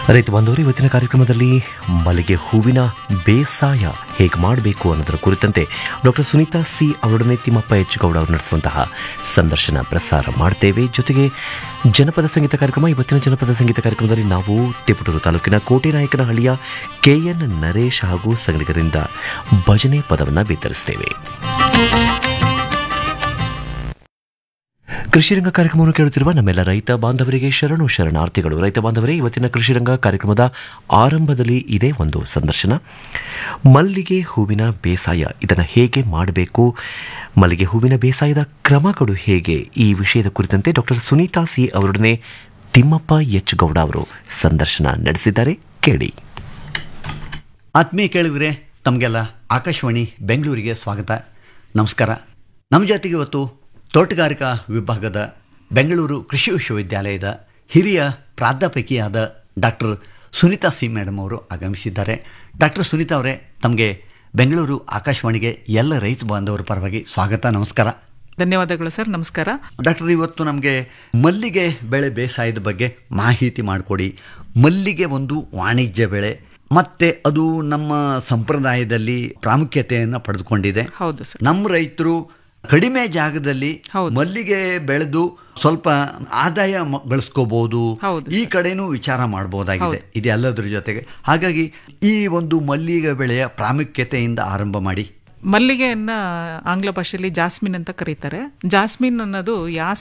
ರೈತ ಬಾಂಧವರು ಇವತ್ತಿನ ಕಾರ್ಯಕ್ರಮದಲ್ಲಿ ಮಲ್ಲಿಗೆ ಹೂವಿನ ಬೇಸಾಯ ಹೇಗೆ ಮಾಡಬೇಕು ಅನ್ನೋದರ ಕುರಿತಂತೆ ಡಾಕ್ಟರ್ ಸುನೀತಾ ಸಿ ಅವರೊಡನೆ ತಿಮ್ಮಪ್ಪ ಎಚ್ ಗೌಡ ಅವರು ನಡೆಸುವಂತಹ ಸಂದರ್ಶನ ಪ್ರಸಾರ ಮಾಡ್ತೇವೆ ಜೊತೆಗೆ ಜನಪದ ಸಂಗೀತ ಕಾರ್ಯಕ್ರಮ ಇವತ್ತಿನ ಜನಪದ ಸಂಗೀತ ಕಾರ್ಯಕ್ರಮದಲ್ಲಿ ನಾವು ತಿಪಟೂರು ತಾಲೂಕಿನ ಕೋಟೆನಾಯಕನಹಳ್ಳಿಯ ಕೆ ಎನ್ ನರೇಶ್ ಹಾಗೂ ಸಂಗಡಿಗರಿಂದ ಭಜನೆ ಪದವನ್ನು ಬಿತ್ತರಿಸ್ತೇವೆ ಕೃಷಿರಂಗ ಕಾರ್ಯಕ್ರಮವನ್ನು ಕೇಳುತ್ತಿರುವ ನಮ್ಮೆಲ್ಲ ರೈತ ಬಾಂಧವರಿಗೆ ಶರಣು ಶರಣಾರ್ಥಿಗಳು ರೈತ ಬಾಂಧವರೇ ಇವತ್ತಿನ ಕೃಷಿರಂಗ ಕಾರ್ಯಕ್ರಮದ ಆರಂಭದಲ್ಲಿ ಇದೇ ಒಂದು ಸಂದರ್ಶನ ಮಲ್ಲಿಗೆ ಹೂವಿನ ಬೇಸಾಯ ಇದನ್ನು ಹೇಗೆ ಮಾಡಬೇಕು ಮಲ್ಲಿಗೆ ಹೂವಿನ ಬೇಸಾಯದ ಕ್ರಮಗಳು ಹೇಗೆ ಈ ವಿಷಯದ ಕುರಿತಂತೆ ಡಾಕ್ಟರ್ ಸುನೀತಾ ಸಿ ಅವರೊಡನೆ ತಿಮ್ಮಪ್ಪ ಎಚ್ ಗೌಡ ಅವರು ಸಂದರ್ಶನ ನಡೆಸಿದ್ದಾರೆ ಕೇಳಿ ಆತ್ಮೀಯ ಕೇಳುಗರೆ ತಮಗೆಲ್ಲ ಆಕಾಶವಾಣಿ ಬೆಂಗಳೂರಿಗೆ ಸ್ವಾಗತ ನಮಸ್ಕಾರ ನಮ್ಮ ಜೊತೆಗೆ ಇವತ್ತು ತೋಟಗಾರಿಕಾ ವಿಭಾಗದ ಬೆಂಗಳೂರು ಕೃಷಿ ವಿಶ್ವವಿದ್ಯಾಲಯದ ಹಿರಿಯ ಪ್ರಾಧ್ಯಾಪಕಿಯಾದ ಡಾಕ್ಟರ್ ಸುನೀತಾ ಸಿ ಮೇಡಮ್ ಅವರು ಆಗಮಿಸಿದ್ದಾರೆ ಡಾಕ್ಟರ್ ಸುನೀತಾ ಅವರೇ ತಮಗೆ ಬೆಂಗಳೂರು ಆಕಾಶವಾಣಿಗೆ ಎಲ್ಲ ರೈತ ಬಾಂಧವರ ಪರವಾಗಿ ಸ್ವಾಗತ ನಮಸ್ಕಾರ ಧನ್ಯವಾದಗಳು ಸರ್ ನಮಸ್ಕಾರ ಡಾಕ್ಟರ್ ಇವತ್ತು ನಮಗೆ ಮಲ್ಲಿಗೆ ಬೆಳೆ ಬೇಸಾಯದ ಬಗ್ಗೆ ಮಾಹಿತಿ ಮಾಡಿಕೊಡಿ ಮಲ್ಲಿಗೆ ಒಂದು ವಾಣಿಜ್ಯ ಬೆಳೆ ಮತ್ತೆ ಅದು ನಮ್ಮ ಸಂಪ್ರದಾಯದಲ್ಲಿ ಪ್ರಾಮುಖ್ಯತೆಯನ್ನು ಪಡೆದುಕೊಂಡಿದೆ ಹೌದು ಸರ್ ನಮ್ಮ ರೈತರು ಕಡಿಮೆ ಜಾಗದಲ್ಲಿ ಹೌದು. ಮಲ್ಲಿಗೆ ಬೆಳೆದು ಸ್ವಲ್ಪ ಆದಾಯ ಮ- ಗಳಿಸ್ಕೋಬಹುದು ಹೌದು ಈ ಕಡೆನೂ ವಿಚಾರ ಮಾಡಬಹುದಾಗಿದೆ ಇದೆಲ್ಲದ್ರ ಜೊತೆಗೆ ಹಾಗಾಗಿ ಈ ಒಂದು ಮಲ್ಲಿಗೆ ಬೆಳೆಯ ಪ್ರಾಮುಖ್ಯತೆಯಿಂದ ಆರಂಭ ಮಾಡಿ ಮಲ್ಲಿಗೆಯನ್ನ ಆಂಗ್ಲ ಭಾಷೆಯಲ್ಲಿ ಜಾಸ್ಮಿನ್ ಅಂತ ಕರೀತಾರೆ ಜಾಸ್ಮಿನ್ ಅನ್ನೋದು ಯಾಸ್